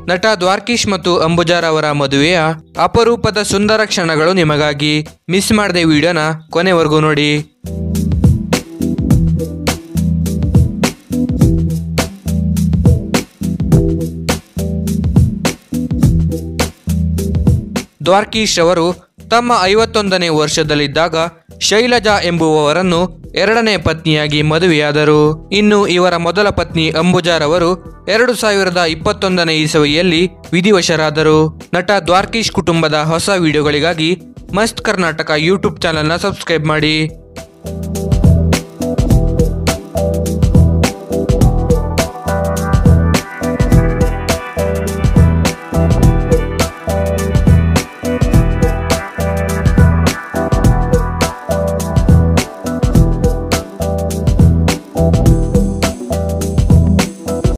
ನಟ ದ್ವಾರ್ಕೀಶ್ ಮತ್ತು ಅಂಬುಜಾರ್ ಅವರ ಮದುವೆಯ ಅಪರೂಪದ ಸುಂದರ ಕ್ಷಣಗಳು ನಿಮಗಾಗಿ ಮಿಸ್ ಮಾಡದೆ ವಿಡಿಯೋನ ಕೊನೆವರೆಗೂ ನೋಡಿ ದ್ವಾರ್ಕೀಶ್ ಅವರು ತಮ್ಮ ಐವತ್ತೊಂದನೇ ವರ್ಷದಲ್ಲಿದ್ದಾಗ ಶೈಲಜಾ ಎಂಬುವವರನ್ನು ಎರಡನೇ ಪತ್ನಿಯಾಗಿ ಮದುವೆಯಾದರು ಇನ್ನು ಇವರ ಮೊದಲ ಪತ್ನಿ ಅಂಬುಜಾರ್ ಅವರು ಎರಡು ಸಾವಿರದ ಇಪ್ಪತ್ತೊಂದನೇ ಇಸವಿಯಲ್ಲಿ ವಿಧಿವಶರಾದರು ನಟ ದ್ವಾರ್ಕೀಶ್ ಕುಟುಂಬದ ಹೊಸ ವಿಡಿಯೋಗಳಿಗಾಗಿ ಮಸ್ತ್ ಕರ್ನಾಟಕ ಯೂಟ್ಯೂಬ್ ಚಾನೆಲ್ನ ಸಬ್ಸ್ಕ್ರೈಬ್ ಮಾಡಿ